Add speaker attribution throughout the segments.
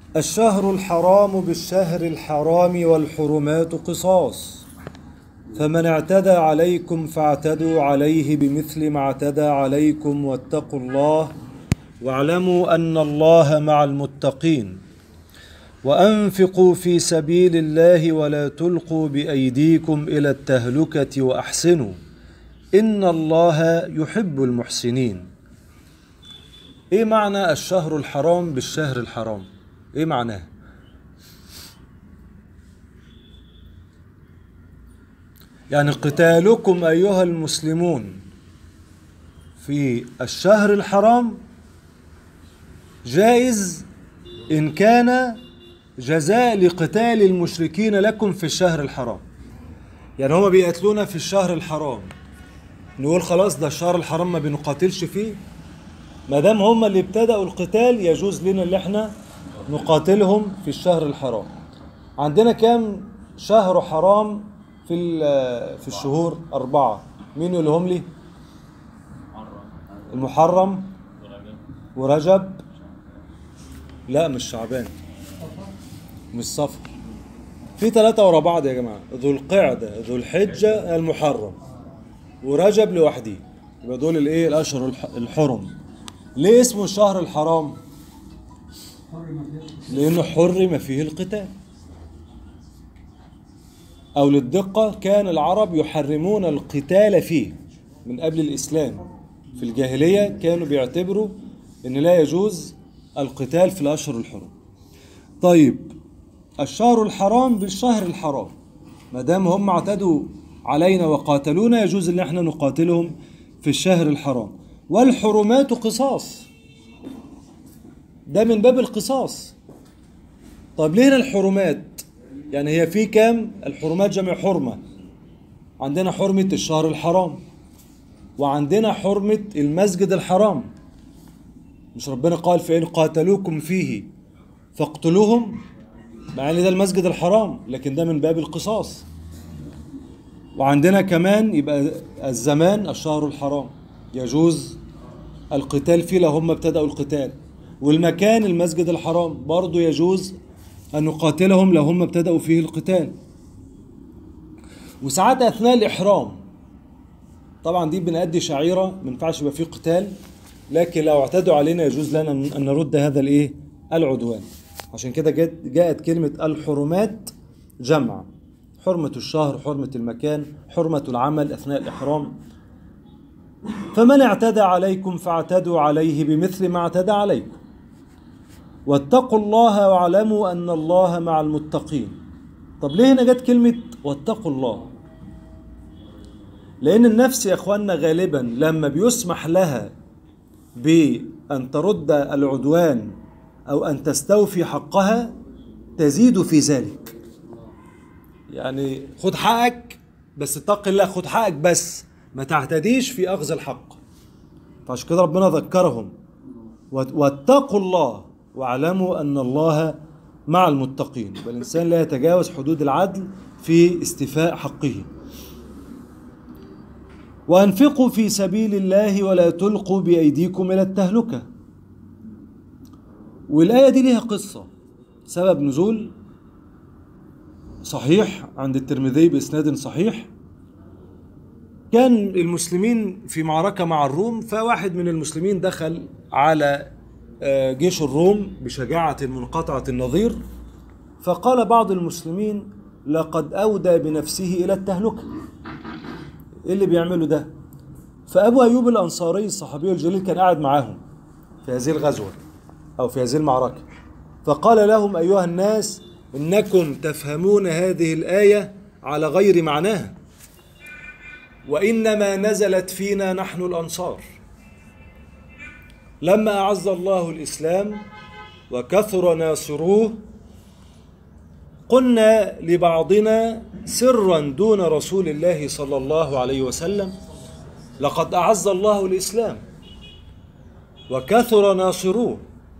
Speaker 1: الشهر الحرام بالشهر الحرام والحرمات قصاص فمن اعتدى عليكم فاعتدوا عليه بمثل ما اعتدى عليكم واتقوا الله واعلموا ان الله مع المتقين وانفقوا في سبيل الله ولا تلقوا بايديكم الى التهلكه واحسنوا ان الله يحب المحسنين ايه معنى الشهر الحرام بالشهر الحرام ايه معناه يعني قتالكم ايها المسلمون في الشهر الحرام جائز ان كان جزاء لقتال المشركين لكم في الشهر الحرام يعني هما بيقتلونا في الشهر الحرام نقول خلاص ده الشهر الحرام ما بنقاتلش فيه ما دام هم اللي ابتدأوا القتال يجوز لنا اللي احنا نقاتلهم في الشهر الحرام عندنا كام شهر حرام في في الشهور أربعة مين يقولهم لي المحرم ورجب لا مش شعبان مش صفر في ثلاثة ورا بعض يا جماعة ذو القعدة ذو الحجة المحرم ورجب لوحده يبقى دول الايه الاشهر الحرم ليه اسمه الشهر الحرام لانه حرم فيه القتال او للدقة كان العرب يحرمون القتال فيه من قبل الاسلام في الجاهلية كانوا بيعتبروا ان لا يجوز القتال في الاشهر الحرم طيب الشهر الحرام بالشهر الحرام ما دام هم اعتدوا علينا وقاتلونا يجوز ان احنا نقاتلهم في الشهر الحرام والحرمات قصاص ده من باب القصاص طيب ليه هنا الحرمات يعني هي في كام الحرمات جمع حرمة عندنا حرمة الشهر الحرام وعندنا حرمة المسجد الحرام مش ربنا قال فإن قاتلوكم فيه فاقتلوهم مع ان ده المسجد الحرام لكن ده من باب القصاص وعندنا كمان يبقى الزمان الشهر الحرام يجوز القتال فيه لو هم ابتدأوا القتال والمكان المسجد الحرام برضه يجوز أن نقاتلهم لو هم ابتدأوا فيه القتال وساعات أثناء الإحرام طبعا دي بنأدي شعيرة ما ينفعش يبقى فيه قتال لكن لو اعتدوا علينا يجوز لنا أن نرد هذا الإيه العدوان عشان كده جاءت كلمة الحرمات جمع حرمة الشهر حرمة المكان حرمة العمل أثناء الإحرام فمن اعتدى عليكم فاعتدوا عليه بمثل ما اعتدى عليكم واتقوا الله واعلموا أن الله مع المتقين طب ليه هنا جت كلمة واتقوا الله لأن النفس يا أخوانا غالبا لما بيسمح لها بأن ترد العدوان أو أن تستوفي حقها تزيد في ذلك يعني خد حقك بس اتق الله خد حقك بس ما تعتديش في أخذ الحق فعشان كده ربنا ذكرهم واتقوا الله واعلموا أن الله مع المتقين والإنسان لا يتجاوز حدود العدل في استيفاء حقه وأنفقوا في سبيل الله ولا تلقوا بأيديكم إلى التهلكة والآية دي ليها قصة سبب نزول صحيح عند الترمذي بإسناد صحيح كان المسلمين في معركة مع الروم فواحد من المسلمين دخل على جيش الروم بشجاعة منقطعة النظير فقال بعض المسلمين لقد أودى بنفسه إلى التهلكة إيه اللي بيعمله ده فأبو أيوب الأنصاري الصحابي الجليل كان قاعد معاهم في هذه الغزوة أو في هذه المعركة فقال لهم أيها الناس إنكم تفهمون هذه الآية على غير معناها وإنما نزلت فينا نحن الأنصار لما أعز الله الإسلام وكثر ناصروه قلنا لبعضنا سرا دون رسول الله صلى الله عليه وسلم لقد أعز الله الإسلام وكثر ناصروه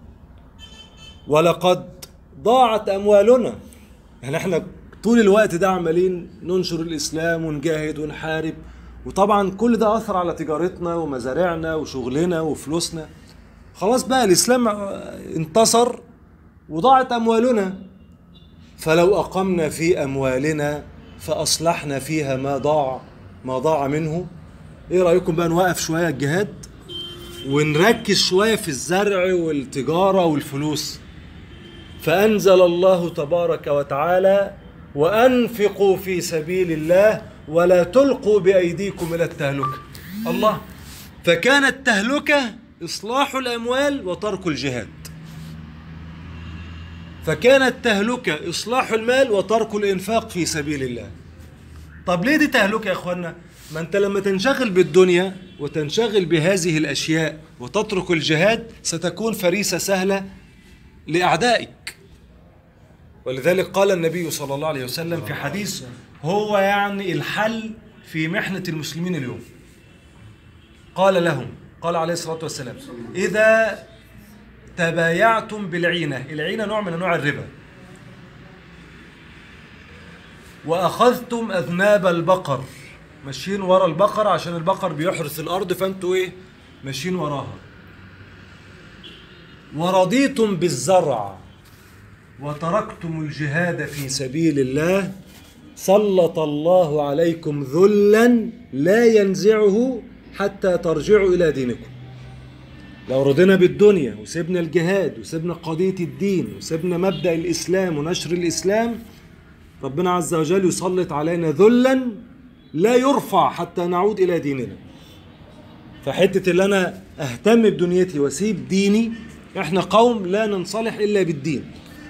Speaker 1: ولقد ضاعت أموالنا يعني احنا طول الوقت ده عمالين ننشر الإسلام ونجاهد ونحارب وطبعا كل ده أثر على تجارتنا ومزارعنا وشغلنا وفلوسنا خلاص بقى الإسلام انتصر وضاعت أموالنا فلو أقمنا في أموالنا فأصلحنا فيها ما ضاع ما ضاع منه إيه رأيكم بقى نوقف شوية الجهاد ونركز شوية في الزرع والتجارة والفلوس فأنزل الله تبارك وتعالى وأنفقوا في سبيل الله ولا تلقوا بأيديكم إلى التهلكة الله فكانت التهلكة إصلاح الأموال وترك الجهاد فكانت التهلكة إصلاح المال وترك الإنفاق في سبيل الله طب ليه دي تهلكة يا إخوانا ما أنت لما تنشغل بالدنيا وتنشغل بهذه الأشياء وتترك الجهاد ستكون فريسة سهلة لأعدائك ولذلك قال النبي صلى الله عليه وسلم في حديث هو يعني الحل في محنة المسلمين اليوم قال لهم قال عليه الصلاة والسلام إذا تبايعتم بالعينة العينة نوع من أنواع الربا وأخذتم أذناب البقر ماشيين ورا البقر عشان البقر بيحرث الأرض فأنتوا إيه ماشيين وراها ورضيتم بالزرع وتركتم الجهاد في سبيل الله سلط الله عليكم ذلا لا ينزعه حتى ترجعوا إلى دينكم لو رضينا بالدنيا وسيبنا الجهاد وسيبنا قضية الدين وسيبنا مبدأ الإسلام ونشر الإسلام ربنا عز وجل يسلط علينا ذلا لا يرفع حتى نعود إلى ديننا فحتة اللي أنا أهتم بدنيتي وأسيب ديني إحنا قوم لا ننصلح إلا بالدين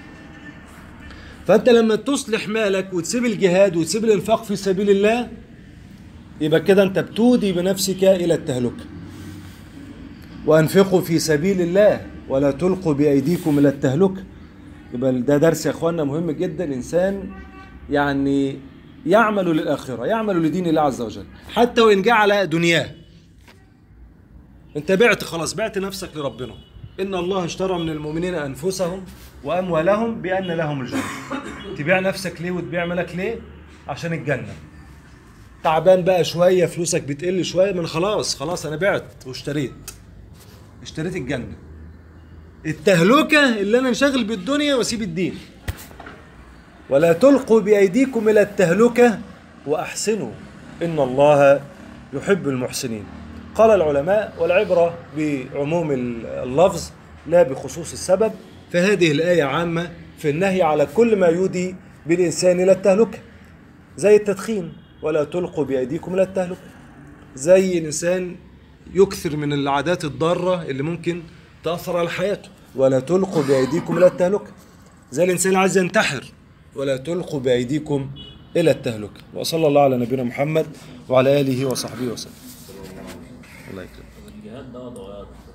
Speaker 1: فأنت لما تصلح مالك وتسيب الجهاد وتسيب الإنفاق في سبيل الله يبقى كده أنت بتودي بنفسك إلى التهلكة وأنفقوا في سبيل الله ولا تلقوا بأيديكم إلى التهلكة يبقى ده درس يا إخواننا مهم جدا إنسان يعني يعمل للآخرة يعمل لدين الله عز وجل حتى وإن جعل دنياه أنت بعت خلاص بعت نفسك لربنا إن الله اشترى من المؤمنين أنفسهم وأموالهم بأن لهم الجنة تبيع نفسك ليه وتبيع مالك ليه عشان الجنة تعبان بقى شوية فلوسك بتقل شوية من خلاص خلاص أنا بعت واشتريت اشتريت الجنة التهلكة اللي أنا انشغل بالدنيا واسيب الدين ولا تلقوا بأيديكم إلى التهلكة وأحسنوا إن الله يحب المحسنين قال العلماء والعبرة بعموم اللفظ لا بخصوص السبب فهذه الآية عامة في النهي على كل ما يودي بالإنسان إلى التهلكة زي التدخين ولا تلقوا بأيديكم إلى التهلكة زي الإنسان يكثر من العادات الضارة اللي ممكن تأثر على حياته ولا تلقوا بأيديكم إلى التهلكة زي الإنسان اللي عايز ينتحر ولا تلقوا بأيديكم إلى التهلكة وصلى الله على نبينا محمد وعلى آله وصحبه وسلم الله يكرمك
Speaker 2: الجهاد ده وضعيات